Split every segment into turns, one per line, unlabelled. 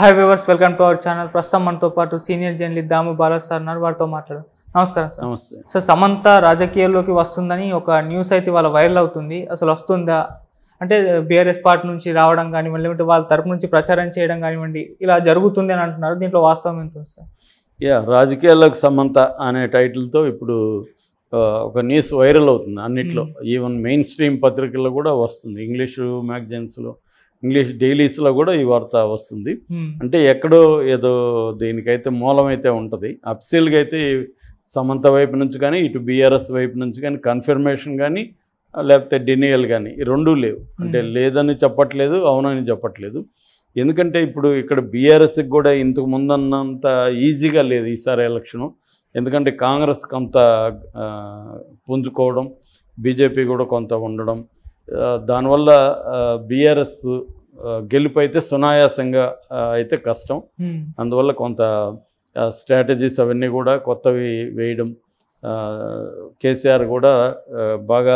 Hi viewers welcome to our channel ప్రస్తుతం మనతో పాటు senior journalist Damu Balaji sir ఉన్నారు వారితో మాట్లాడదాం నమస్కారం సార్
నమస్తే
సో సమంత రాజకీయాల్లోకి వస్తుందని ఒక న్యూస్ అయితే వాళ్ళ వైరల్ అవుతుంది అసలు వస్తుందా అంటే బీఆర్ఎస్ పార్టీ నుంచి రావడం కానివ్వండి లేకుంటే వాళ్ళ తరపు నుంచి ప్రచారం చేయడం కానివ్వండి ఇలా జరుగుతుంది అని అంటున్నారు దీంట్లో వాస్తవం ఎంత ఉంది సార్
యా రాజకీయాలకు సమంత అనే టైటిల్తో ఇప్పుడు ఆ, ఒక న్యూస్ వైరల్ అవుతుంది అన్నిట్లో ఈవెన్ మెయిన్ స్ట్రీమ్ పత్రికల్లో కూడా వస్తుంది ఇంగ్లీషు మ్యాగజైన్స్లో ఇంగ్లీష్ డైలీస్లో కూడా ఈ వార్త వస్తుంది
Hmm.
అంటే ఎక్కడో ఏదో దీనికైతే మూలమైతే ఉంటుంది అఫ్సీల్గా అయితే సమంత వైపు నుంచి కానీ ఇటు బీఆర్ఎస్ వైపు నుంచి కానీ కన్ఫర్మేషన్ కానీ ఆ, లేకపోతే డినియల్ కానీ ఈ రెండూ లేవు అంటే
Hmm.
లేదని చెప్పట్లేదు అవునని చెప్పట్లేదు ఎందుకంటే ఇప్పుడు ఇక్కడ బీఆర్ఎస్కి కూడా ఇంతకు ముందన్నంత ఈజీగా లేదు ఈసారి ఎలక్షను ఎందుకంటే కాంగ్రెస్ కొంత ఆ, పుంజుకోవడం బీజేపీ కూడా కొంత ఉండడం ఆ, దానివల్ల బీఆర్ఎస్ గెలుపు అయితే సునాయాసంగా ఆ, అయితే కష్టం
Hmm.
అందువల్ల కొంత స్ట్రాటజీస్ అవన్నీ కూడా కొత్తవి వేయడం ఆ, కేసీఆర్ కూడా ఆ, బాగా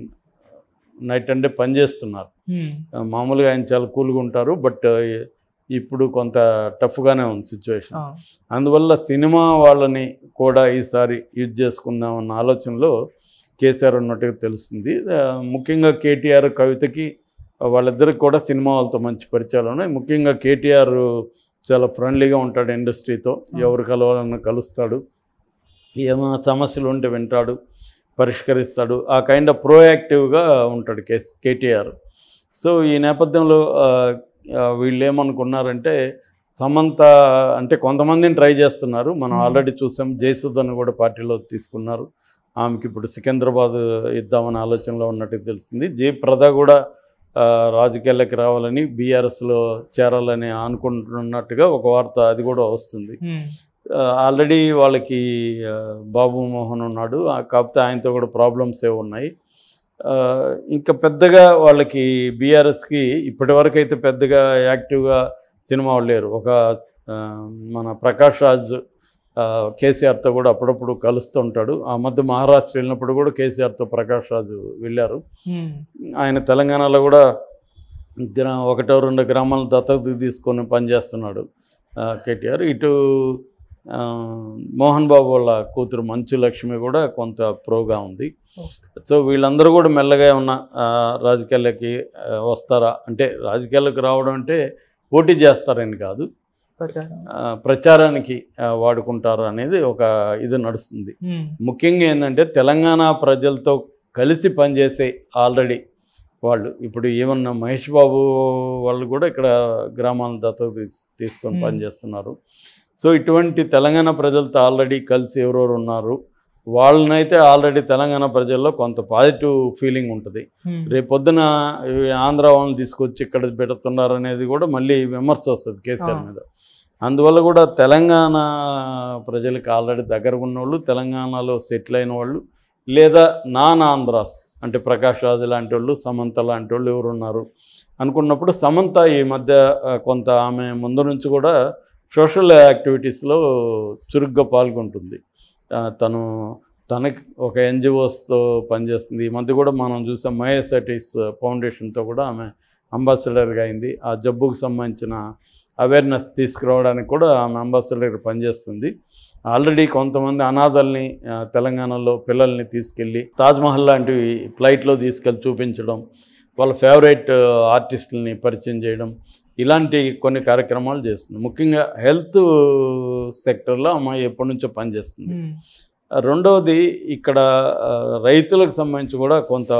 నైట్ అంటే పనిచేస్తున్నారు
Hmm.
ఆ, మామూలుగా ఆయన చాలా కూల్గా ఉంటారు బట్ ఇప్పుడు కొంత టఫ్గానే ఉంది సిచ్యువేషన్
ఆ.
అందువల్ల సినిమా వాళ్ళని కూడా ఈసారి యూజ్ చేసుకుందామన్న ఆలోచనలో కేసీఆర్ ఉన్నట్టుగా తెలుస్తుంది ఆ, ముఖ్యంగా కేటీఆర్ కవితకి వాళ్ళిద్దరికి కూడా సినిమా వాళ్ళతో మంచి పరిచయాలు ఉన్నాయి ముఖ్యంగా కేటీఆర్ చాలా ఫ్రెండ్లీగా ఉంటాడు ఇండస్ట్రీతో ఎవరు కలవాలన్నా కలుస్తాడు ఏమైనా సమస్యలు ఉంటే వింటాడు పరిష్కరిస్తాడు ఆ కైండ్ ఆఫ్ ప్రోయాక్టివ్గా ఉంటాడు కే కేటీఆర్ సో ఈ నేపథ్యంలో ఆ, ఆ, వీళ్ళు ఏమనుకున్నారంటే సమంత అంటే కొంతమందిని ట్రై చేస్తున్నారు మనం
Hmm.
ఆల్రెడీ చూసాం జయసుధను కూడా పార్టీలో తీసుకున్నారు ఆమెకి ఇప్పుడు సికింద్రాబాద్ ఇద్దామనే ఆలోచనలో ఉన్నట్టు తెలిసింది జయప్రద కూడా ఆ, రాజకీయాల్లోకి రావాలని బీఆర్ఎస్లో చేరాలని అనుకుంటున్నట్టుగా ఒక వార్త అది కూడా వస్తుంది
Hmm.
ఆల్రెడీ వాళ్ళకి ఆ, బాబు మోహన్ ఉన్నాడు ఆ, కాకపోతే ఆయనతో కూడా ప్రాబ్లమ్స్ ఏ ఉన్నాయి ఆ, ఇంకా పెద్దగా వాళ్ళకి బీఆర్ఎస్కి ఇప్పటివరకు అయితే పెద్దగా యాక్టివ్గా సినిమా వాళ్ళు లేరు ఒక ఆ, మన ప్రకాష్ రాజ్ ఆ, కేసీఆర్తో కూడా అప్పుడప్పుడు కలుస్తూ ఉంటాడు ఆ మధ్య మహారాష్ట్ర వెళ్ళినప్పుడు కూడా కేసీఆర్తో ప్రకాష్ రాజు వెళ్ళారు
Hmm.
ఆయన తెలంగాణలో కూడా గ్రా ఒకటో రెండు గ్రామాలను దత్తత తీసుకొని పనిచేస్తున్నాడు ఆ, కేటీఆర్ ఇటు ఆ, మోహన్ బాబు వాళ్ళ కూతురు మంచు లక్ష్మి కూడా కొంత ప్రోగా ఉంది
Okay.
సో వీళ్ళందరూ కూడా మెల్లగా ఉన్న ఆ, రాజకీయాలకి ఆ, వస్తారా అంటే రాజకీయాలకు రావడం అంటే పోటీ చేస్తారని కాదు
ప్రచారం
ఆ, ప్రచారానికి ఆ, వాడుకుంటారు అనేది ఒక ఇది నడుస్తుంది
Hmm.
ముఖ్యంగా ఏంటంటే తెలంగాణ ప్రజలతో కలిసి పనిచేసే ఆల్రెడీ వాళ్ళు ఇప్పుడు ఏమన్నా మహేష్ బాబు వాళ్ళు కూడా ఇక్కడ గ్రామాల దత్తత తీస్- తీసుకొని
Hmm.
పనిచేస్తున్నారు సో ఇటువంటి తెలంగాణ ప్రజలతో ఆల్రెడీ కలిసి ఎవరెవరు ఉన్నారు వాళ్ళనైతే ఆల్రెడీ తెలంగాణ ప్రజల్లో కొంత పాజిటివ్ ఫీలింగ్ ఉంటుంది
Hmm.
రేపొద్దున ఈ ఆంధ్ర వాళ్ళని తీసుకొచ్చి ఇక్కడ పెడుతున్నారు అనేది కూడా మళ్ళీ విమర్శ వస్తుంది కేసీఆర్
ఆ.
మీద అందువల్ల కూడా తెలంగాణ ప్రజలకు ఆల్రెడీ దగ్గర ఉన్నోళ్ళు తెలంగాణలో సెటిల్ అయిన వాళ్ళు లేదా నాన్ ఆంధ్రాస్ అంటే ప్రకాష్ రాజు లాంటి వాళ్ళు సమంత లాంటి వాళ్ళు ఎవరు ఉన్నారు అనుకున్నప్పుడు సమంత ఈ మధ్య ఆ, కొంత ఆమె ముందు నుంచి కూడా సోషల్ యాక్టివిటీస్లో చురుగ్గా పాల్గొంటుంది ఆ, తను తనకి ఒక ఎన్జిఓస్తో పనిచేస్తుంది ఈ మధ్య కూడా మనం చూసాం మయోసైటిస్ ఫౌండేషన్తో కూడా ఆమె అంబాసిడర్గా అయింది ఆ జబ్బుకు సంబంధించిన అవేర్నెస్ తీసుకురావడానికి కూడా ఆమె అంబాసిడర్ పనిచేస్తుంది ఆల్రెడీ కొంతమంది అనాథల్ని ఆ, తెలంగాణలో పిల్లల్ని తీసుకెళ్ళి తాజ్మహల్ లాంటివి ఫ్లైట్లో తీసుకెళ్ళి చూపించడం వాళ్ళ ఫేవరెట్ ఆర్టిస్టులని పరిచయం చేయడం ఇలాంటి కొన్ని కార్యక్రమాలు చేస్తుంది ముఖ్యంగా హెల్త్ సెక్టర్లో అమ్మాయి ఎప్పటి నుంచో పనిచేస్తుంది
Hmm.
రెండవది ఇక్కడ ఆ, రైతులకు సంబంధించి కూడా కొంత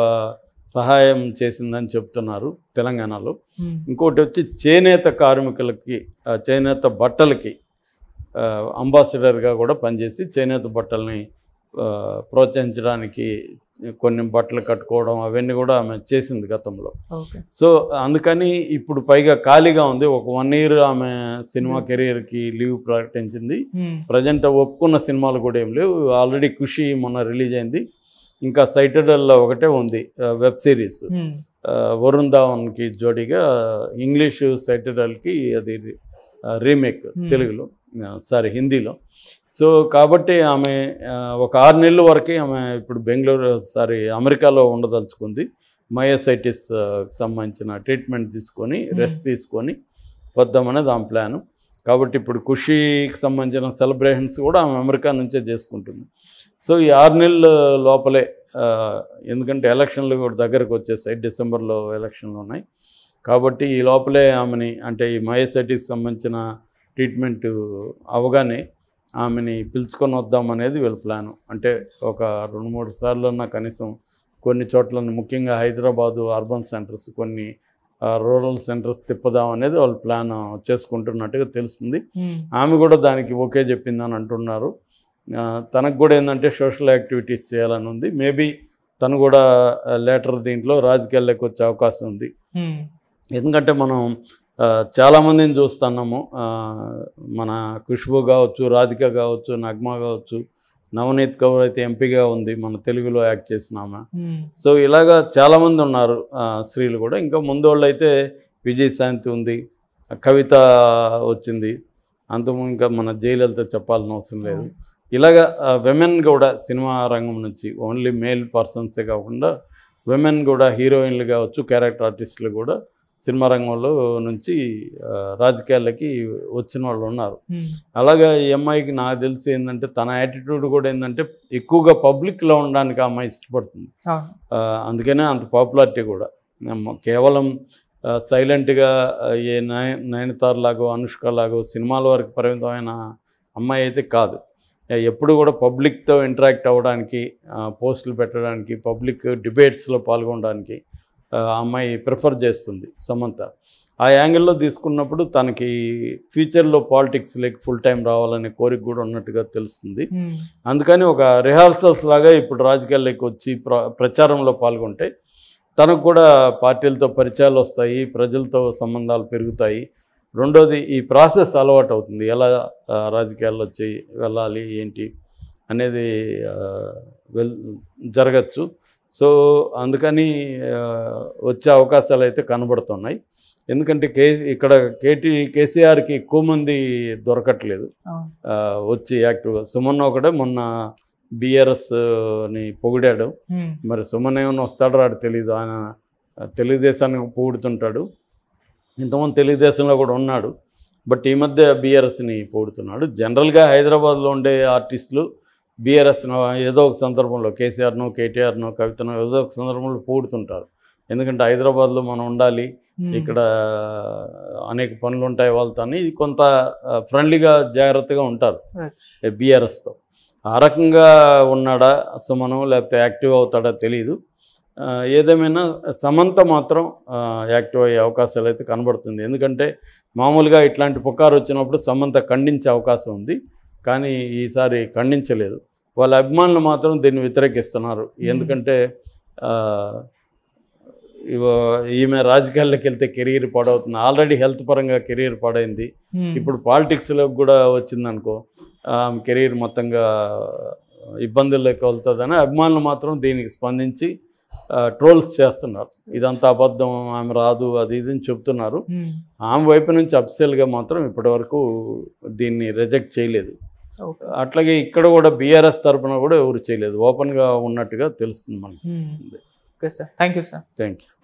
సహాయం చేసిందని చెప్తున్నారు తెలంగాణలో
Hmm.
ఇంకోటి వచ్చి చేనేత కార్మికులకి ఆ, చేనేత బట్టలకి ఆ, అంబాసిడర్గా కూడా పనిచేసి చేనేత బట్టల్ని ఆ, ప్రోత్సహించడానికి కొన్ని బట్టలు కట్టుకోవడం అవన్నీ కూడా ఆమె చేసింది గతంలో
Okay.
సో అందుకని ఇప్పుడు పైగా ఖాళీగా ఉంది ఒక వన్ ఇయర్ ఆమె సినిమా
Hmm.
కెరియర్కి లీవ్ ప్రకటించింది
Hmm.
ప్రజెంట్ ఒప్పుకున్న సినిమాలు కూడా ఏం లేవు ఆల్రెడీ ఖుషి మొన్న రిలీజ్ అయింది ఇంకా సైటడల్లో ఒకటే ఉంది వెబ్ సిరీస్
Hmm.
ఆ, వరుణ్ ధావన్కి జోడీగా ఇంగ్లీషు సైటడల్కి అది రీమేక్
Hmm.
తెలుగులో సారీ హిందీలో సో కాబట్టి ఆమె ఆ, ఒక ఆరు నెలల వరకే ఆమె ఇప్పుడు బెంగళూరు సారీ అమెరికాలో ఉండదలుచుకుంది మయోసైటిస్ సంబంధించిన ట్రీట్మెంట్ తీసుకొని
Hmm.
రెస్ట్ తీసుకొని వద్దామనేది ఆమె ప్లాను కాబట్టి ఇప్పుడు ఖుషీకి సంబంధించిన సెలబ్రేషన్స్ కూడా ఆమె అమెరికా నుంచే చేసుకుంటుంది సో ఈ ఆరు నెలల లోపలే ఆ, ఎందుకంటే ఎలక్షన్లు కూడా దగ్గరకు వచ్చేసాయి డిసెంబర్లో ఎలక్షన్లు ఉన్నాయి కాబట్టి ఈ లోపలే ఆమెని అంటే ఈ మయోసైటిస్ సంబంధించిన ట్రీట్మెంట్ అవగానే ఆమెని పిలుచుకొని వద్దామనేది వీళ్ళ ప్లాను అంటే ఒక రెండు మూడు సార్లు అన్న కనీసం కొన్ని చోట్ల ముఖ్యంగా హైదరాబాదు అర్బన్ సెంటర్స్ కొన్ని రూరల్ సెంటర్స్ తిప్పదాం అనేది వాళ్ళు ప్లాన్ చేసుకుంటున్నట్టుగా తెలుస్తుంది
ఉమ్,
ఆమె కూడా దానికి ఓకే చెప్పిందని అంటున్నారు ఆ, తనకు కూడా ఏంటంటే సోషల్ యాక్టివిటీస్ చేయాలని ఉంది మేబీ తను కూడా లేటర్ దీంట్లో రాజకీయాల్లోకి వచ్చే అవకాశం ఉంది
ఉమ్,
ఎందుకంటే మనం ఆ, చాలామందిని చూస్తున్నాము ఆ, మన ఖుష్బు కావచ్చు రాధిక కావచ్చు నగ్మా కావచ్చు నవనీత్ కౌర్ అయితే ఎంపీగా ఉంది మన తెలుగులో యాక్ట్ చేసిన ఆమె
ఉమ్,
సో ఇలాగా చాలామంది ఉన్నారు ఆ, స్త్రీలు కూడా ఇంకా ముందు వాళ్ళు అయితే విజయశాంతి ఉంది కవిత వచ్చింది అంతకు ఇంకా మన జయలలిత చెప్పాల్సిన అవసరం లేదు ఇలాగా విమెన్ కూడా సినిమా రంగం నుంచి ఓన్లీ మేల్ పర్సన్సే కాకుండా విమెన్ కూడా హీరోయిన్లు కావచ్చు క్యారెక్టర్ ఆర్టిస్టులు కూడా సినిమా రంగంలో నుంచి ఆ, రాజకీయాలకి వచ్చిన వాళ్ళు ఉన్నారు
ఉమ్,
అలాగా ఈ అమ్మాయికి నాకు తెలిసి ఏంటంటే తన యాటిట్యూడ్ కూడా ఏంటంటే ఎక్కువగా పబ్లిక్లో ఉండడానికి ఆ అమ్మాయి ఇష్టపడుతుంది
అవును
ఆ, అందుకనే అంత పాపులారిటీ కూడా నమ్మ- కేవలం సైలెంట్గా ఏ నయ నయనతార లాగో అనుష్క లాగో సినిమాల వరకు పరిమితమైన అమ్మాయి అయితే కాదు ఎప్పుడు కూడా పబ్లిక్తో ఇంటరాక్ట్ అవ్వడానికి ఆ, పోస్టులు పెట్టడానికి పబ్లిక్ డిబేట్స్లో పాల్గొనడానికి ఆ, అమ్మాయి ప్రిఫర్ చేస్తుంది సమంత ఆ యాంగిల్లో తీసుకున్నప్పుడు తనకి ఫ్యూచర్లో పాలిటిక్స్లోకి ఫుల్ టైం రావాలనే కోరిక కూడా ఉన్నట్టుగా తెలుస్తుంది
ఉమ్,
అందుకని ఒక రిహార్సల్స్ లాగా ఇప్పుడు రాజకీయాల్లోకి వచ్చి ప్ర ప్రచారంలో పాల్గొంటే తనకు కూడా పార్టీలతో పరిచయాలు వస్తాయి ప్రజలతో సంబంధాలు పెరుగుతాయి రెండోది ఈ ప్రాసెస్ అలవాటు అవుతుంది ఎలా ఆ, రాజకీయాల్లో వచ్చి వెళ్ళాలి ఏంటి అనేది ఆ, వెల్ జరగచ్చు సో అందుకని ఆ, వచ్చే అవకాశాలు అయితే కనబడుతున్నాయి ఎందుకంటే కే ఇక్కడ కేటీ కేసీఆర్కి ఎక్కువ మంది దొరకట్లేదు
అవును
ఆ, వచ్చి యాక్టివ్గా సుమన్ ఒకడే మొన్న బీఆర్ఎస్ని పొగిడాడు
ఉమ్,
మరి సుమన్ ఏమైనా వస్తాడో రాడు తెలియదు ఆయన తెలుగుదేశానికి పొగుడుతుంటాడు ఇంతకుముందు తెలుగుదేశంలో కూడా ఉన్నాడు బట్ ఈ మధ్య బీఆర్ఎస్ని పొగుడుతున్నాడు జనరల్గా హైదరాబాద్లో ఉండే ఆర్టిస్టులు బీఆర్ఎస్ను ఏదో ఒక సందర్భంలో కేసీఆర్ను కేటీఆర్ను కవితను ఏదో ఒక సందర్భంలో పొగుడుతుంటారు ఎందుకంటే హైదరాబాద్లో మనం ఉండాలి
ఉమ్,
ఇక్కడ అనేక పనులు ఉంటాయి వాళ్ళతో అని కొంత ఫ్రెండ్లీగా జాగ్రత్తగా ఉంటారు
right.
బీఆర్ఎస్తో ఆ రకంగా ఉన్నాడా సుమను లేకపోతే యాక్టివ్ అవుతాడా తెలియదు ఆ, ఏదేమైనా సమంత మాత్రం ఆ, యాక్టివ్ అయ్యే అవకాశాలు అయితే కనబడుతుంది ఎందుకంటే మామూలుగా ఇట్లాంటి పుకారు వచ్చినప్పుడు సమంత ఖండించే అవకాశం ఉంది కానీ ఈసారి ఖండించలేదు వాళ్ళ అభిమానులు మాత్రం దీన్ని వ్యతిరేకిస్తున్నారు ఎందుకంటే ఆ, ఇవ- ఈమె రాజకీయాల్లోకి వెళ్తే కెరీర్ పాడవుతుంది ఆల్రెడీ హెల్త్ పరంగా కెరీర్ పాడైంది
ఉమ్,
ఇప్పుడు పాలిటిక్స్లోకి కూడా వచ్చిందనుకో ఆమె కెరీర్ మొత్తంగా ఇబ్బందుల్లోకి వెళ్తుందని అభిమానులు మాత్రం దీనికి స్పందించి ట్రోల్స్ చేస్తున్నారు ఇదంతా అబద్ధం ఆమె రాదు అది ఇది అని చెప్తున్నారు
ఉమ్,
ఆమె వైపు నుంచి అఫ్సెల్గా మాత్రం ఇప్పటివరకు దీన్ని రిజెక్ట్ చేయలేదు
ఓకే
అట్లాగే ఇక్కడ కూడా బీఆర్ఎస్ తరపున కూడా ఎవరు చేయలేదు ఓపెన్గా ఉన్నట్టుగా తెలుస్తుంది మనకి
um, okay sir thank you sir
thank you